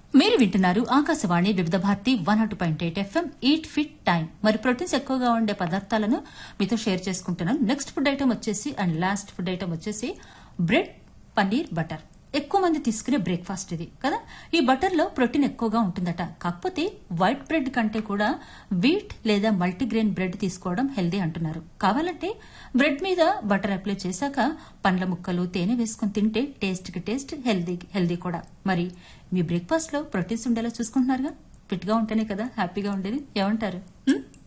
మీరు వింటున్నారు Akashvani Vividh Bharati one naught point eight FM eat fit time మరి ప్రోటీన్స్ ఎక్కువగా ఉండే పదార్థాలను మీతో షేర్ చేసుకుంటున్నాను నెక్స్ట్ ఫుడ్ ఐటమ్ వచ్చేసి అండ్ లాస్ట్ ఫుడ్ ఐటమ్ వచ్చేసి బ్రెడ్ పన్నీర్ బటర్ ఎక్కువ మంది తీసుకునే బ్రేక్ఫాస్ట్ ఇది కదా ఈ బటర్ లో ప్రోటీన్ ఎక్కువగా ఉంటుందట కాకపోతే వైట్ బ్రెడ్ కంటే కూడా వీట్ లేదా మల్టీగ్రెయిన్ బ్రెడ్ తీసుకోవడం హెల్దీ అంటున్నారు కావాలంటే బ్రెడ్ మీద బటర్ అప్లై చేశాక పండ్ల ముక్కలు తేనె వేసుకుని తింటే టేస్ట్ కి టేస్ట్ హెల్దీ హెల్దీ కూడా మరి మీ బ్రేక్ఫాస్ట్ లో ప్రోటీన్స్ ఉండేలా చూసుకుంటున్నారుగా ఫిట్ గా ఉంటేనే కదా హ్యాపీగా ఉండేది ఏమంటారు హ్మ్?